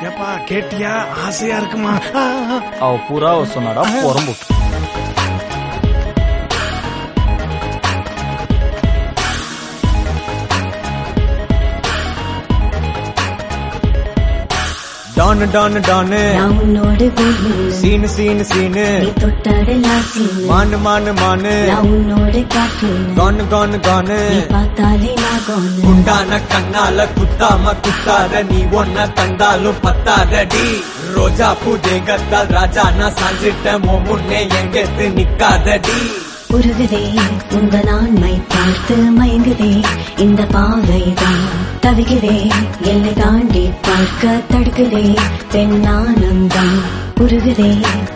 ஏப்பா கேட்டியா ஆசையா இருக்குமா ஆ, ஆ. அவ புறாவை சொன்னாடா பொறம்பு டானு டானு டானு நான் உன்னோடு கோவில் சீனு சீனு சீனு நீ தொட்டதெல்லாம் சீனு மானு மானு மானு நான் உன்னோடு காஃபின் கானு கானு கானு நீ பார்த்தாலே நான் கோனு குண்டான கண்ணால குத்தாம குத்தாத நீ ஒன்ன தந்தாலும் பத்தாதடி ரோஜா பூ தேகத்தால் ராஜா நான் சாஞ்சிட்ட மோ முன்னே எங்கெத்து நிக்காதடி உருகுதே உங்க நான்மை பார்த்து மயங்குதே இந்த பாவைதான் தவிக்குதே எல்லை தாண்டி பார்க்க தடுக்குதே பெண்ணானந்தான் உருகுதே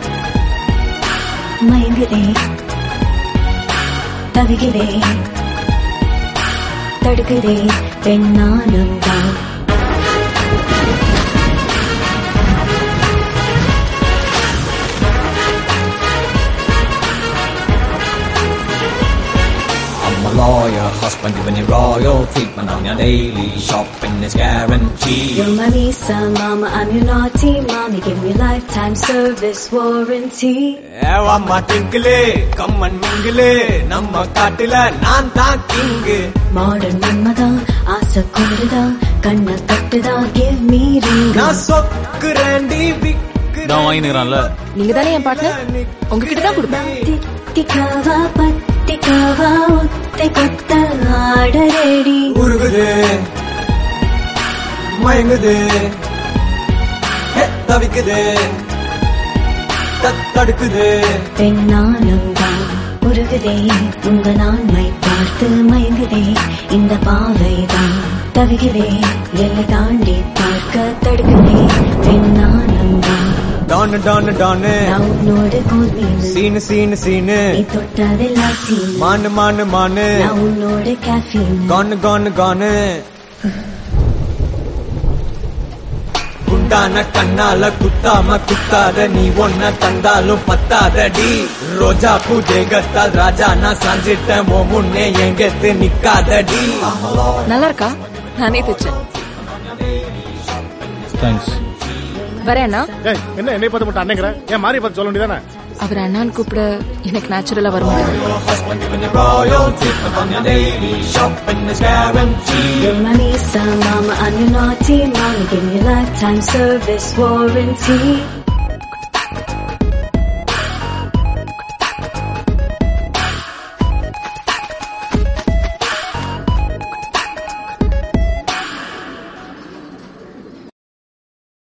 மயங்குதே தவிக்குதே தடுக்குதே பெண்ணானந்தான் I'm a lawyer, husband giving you royal treatment on your daily shopping is guaranteed. You're my Misa, mama, I'm your naughty mommy. Give me lifetime service warranty. ஏவாம்மா டிங்கிளே கம்மன் மிங்கிளே நம்ம காட்டுல நான் தான் கிங்கு மாடர்ன் மன்மதான் ஆசை கொண்டுதா கண்ணை தட்டுதா கிவ் மீ ரிங் நான் சொக்குறேன்டி விக்கு நான் வாங்கினுறான்ல நீங்க தானே என் பார்ட்னர் உங்ககிட்ட தான் கொடுப்பேன் தித்திக்காவா பத்திக்காவா ஒத்தை கொத்த ஆடரேடி உருகுது மயங்குது ஹே, தவிக்குது தத் தடுக்குது பெண்ணானந்தான் உருகுதே உங்க நான்மை பார்த்து மயங்குதே இந்த பாவைதான் தவிகுதே எல்லை தாண்டி பார்க்க தடுக்குதே பெண்ணானந்தான் டானு டானு டானு நான் உன்னோடு கோவில் சீனு சீனு சீனு நீ தொட்டதெல்லாம் சீனு மானு மானு மானு நான் உன்னோட caffeine. கானு கானு கானு குண்டான கண்ணால குத்தாம குத்தாத நீ ஒன்ன தந்தாலும் பத்தாதடி ரோஜா பூ தேகத்தால் ராஜா நான் சாஞ்சிட்ட மோ முன்னே எங்கெத்து நிக்காதடி நல்லா இருக்கா நானே தைச்சேன் தேங்க்ஸ் வரேன் அண்ணா ஏய், என்ன என்னை பார்த்து மட்டும் அண்ணங்கிற ஏன் மாறி பார்த்து சொல்ல வேண்டியதானே அவர் அண்ணான்னு கூப்பிட எனக்கு நேச்சுரலா வர மாட்டேங்குது Husband giving you royal treatment on your daily shopping is guaranteed. You're my Lisa, mama, I'm your naughty mommy. Give me lifetime service warranty.